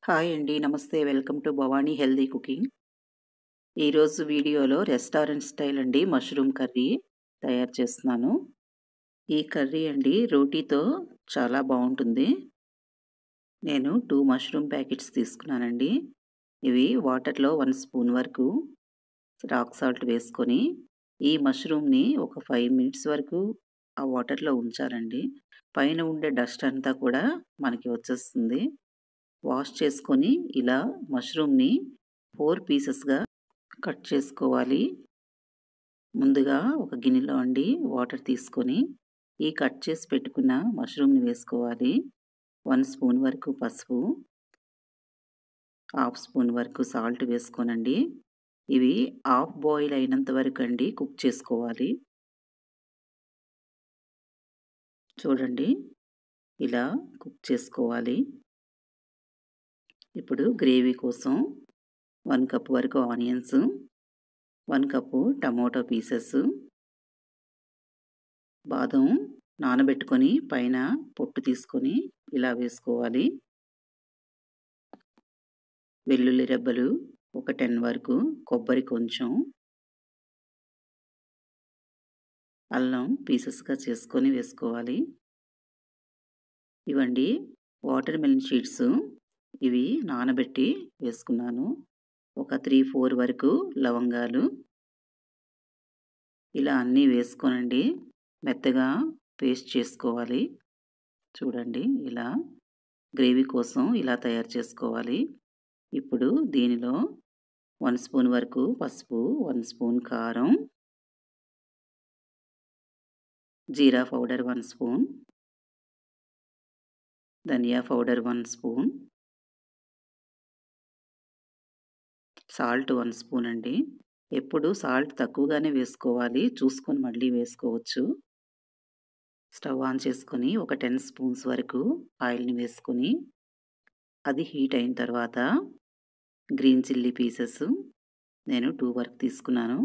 hi అండి నమస్తే welcome to Bhavani healthy cooking ఈరోజు వీడియోలో రెస్టారెంట్ స్టైల్ అండి మష్రూమ్ కర్రీ తయారు చేస్తున్నాను ఈ కర్రీ అండి రోటీతో చాలా బాగుంటుంది నేను టూ మష్రూమ్ ప్యాకెట్స్ తీసుకున్నానండి ఇవి వాటర్లో వన్ స్పూన్ వరకు రాక్ సాల్ట్ వేసుకొని ఈ మష్రూమ్ని ఒక ఫైవ్ మినిట్స్ వరకు ఆ వాటర్లో ఉంచాలండి పైన ఉండే డస్ట్ అంతా కూడా మనకి వచ్చేస్తుంది వాష్ చేసుకొని ఇలా మష్రూమ్ని ఫోర్ పీసెస్గా కట్ చేసుకోవాలి ముందుగా ఒక గిన్నెలో అండి వాటర్ తీసుకొని ఈ కట్ చేసి పెట్టుకున్న మష్రూమ్ని వేసుకోవాలి వన్ స్పూన్ వరకు పసుపు హాఫ్ స్పూన్ వరకు సాల్ట్ వేసుకోనండి ఇవి హాఫ్ బాయిల్ అయినంత వరకు అండి కుక్ చేసుకోవాలి చూడండి ఇలా కుక్ చేసుకోవాలి ఇప్పుడు గ్రేవీ కోసం వన్ కప్ వరకు onions one cup tomato pieces బాదం నానబెట్టుకొని పైన పొట్టు తీసుకొని ఇలా వేసుకోవాలి వెల్లుల్లి రెబ్బలు ఒక టెన్ వరకు కొబ్బరి కొంచెం అల్లం పీసెస్గా చేసుకొని వేసుకోవాలి ఇవండి వాటర్ మెలన్ షీట్స్ ఇవి నానబెట్టి వేసుకున్నాను ఒక త్రీ ఫోర్ వరకు లవంగాలు ఇలా అన్నీ వేసుకోనండి మెత్తగా పేస్ట్ చేసుకోవాలి చూడండి ఇలా గ్రేవీ కోసం ఇలా తయారు చేసుకోవాలి ఇప్పుడు దీనిలో వన్ స్పూన్ వరకు పసుపు వన్ స్పూన్ కారం జీరా పౌడర్ వన్ స్పూన్ ధనియా powder one spoon salt one spoon అండి ఎప్పుడు సాల్ట్ తక్కువగానే వేసుకోవాలి చూసుకొని మళ్ళీ వేసుకోవచ్చు స్టవ్ ఆన్ చేసుకొని ఒక టెన్ స్పూన్స్ వరకు ఆయిల్ని వేసుకొని అది హీట్ అయిన తర్వాత గ్రీన్ చిల్లీ పీసెస్ నేను టూ వరకు తీసుకున్నాను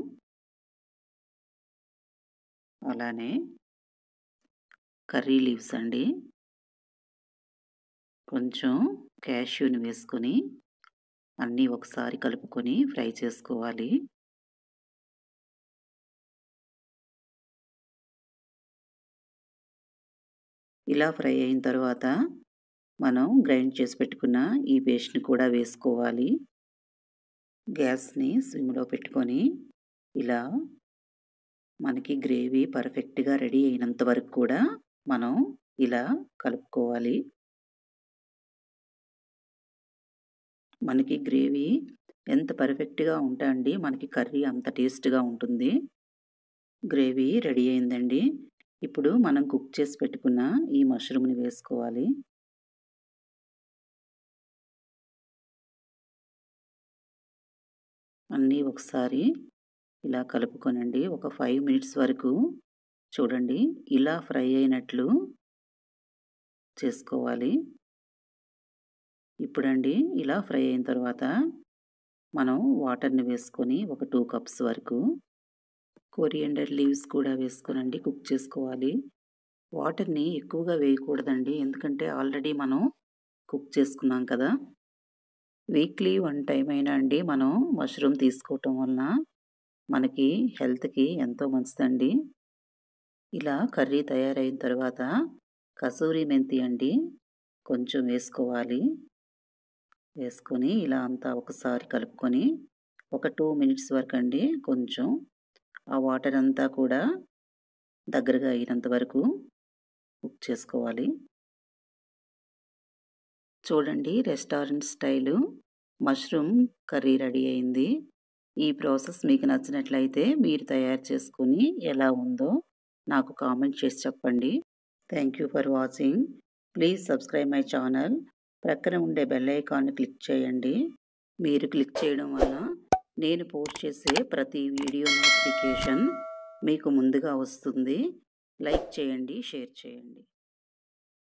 అలానే కర్రీ లీవ్స్ అండి కొంచెం క్యాష్యూని వేసుకొని అన్నీ ఒకసారి కలుపుకొని ఫ్రై చేసుకోవాలి ఇలా ఫ్రై అయిన తర్వాత మనం గ్రైండ్ చేసి పెట్టుకున్న ఈ పేస్ట్ని కూడా వేసుకోవాలి గ్యాస్ని స్విమ్లో పెట్టుకొని ఇలా మనకి గ్రేవీ పర్ఫెక్ట్గా రెడీ అయినంత వరకు కూడా మనం ఇలా కలుపుకోవాలి మనకి గ్రేవీ ఎంత పర్ఫెక్ట్గా ఉంటా అండి మనకి కర్రీ అంత టేస్ట్గా ఉంటుంది గ్రేవీ రెడీ అయిందండి ఇప్పుడు మనం కుక్ చేసి పెట్టుకున్న ఈ మష్రూమ్ని వేసుకోవాలి అన్నీ ఒకసారి ఇలా కలుపుకొనండి ఒక ఫైవ్ మినిట్స్ వరకు చూడండి ఇలా ఫ్రై అయినట్లు చేసుకోవాలి ఇప్పుడండి ఇలా ఫ్రై అయిన తర్వాత మనం వాటర్ని వేసుకొని ఒక టూ కప్స్ వరకు కొరియండర్ లీవ్స్ కూడా వేసుకొనండి కుక్ చేసుకోవాలి వాటర్ని ఎక్కువగా వేయకూడదండి ఎందుకంటే ఆల్రెడీ మనం కుక్ చేసుకున్నాం కదా వీక్లీ వన్ టైం అయినా అండి మనం మష్రూమ్ తీసుకోవటం వలన మనకి హెల్త్కి ఎంతో మంచిదండి ఇలా కర్రీ తయారైన తర్వాత కసూరి మెంతి అండి కొంచెం వేసుకోవాలి వేసుకొని ఇలా అంతా ఒకసారి కలుపుకొని ఒక టూ మినిట్స్ వరకు అండి కొంచెం ఆ వాటర్ అంతా కూడా దగ్గరగా అయినంత వరకు కుక్ చేసుకోవాలి చూడండి restaurant style mushroom curry ready అయింది ఈ ప్రాసెస్ మీకు నచ్చినట్లయితే మీరు తయారు చేసుకుని ఎలా ఉందో నాకు కామెంట్ చేసి చెప్పండి thank you for watching please subscribe my channel ప్రక్కన ఉండే బెల్ ఐకాన్ని క్లిక్ చేయండి మీరు క్లిక్ చేయడం వల్ల నేను పోస్ట్ చేసే ప్రతి వీడియో నోటిఫికేషన్ మీకు ముందుగా వస్తుంది లైక్ చేయండి షేర్ చేయండి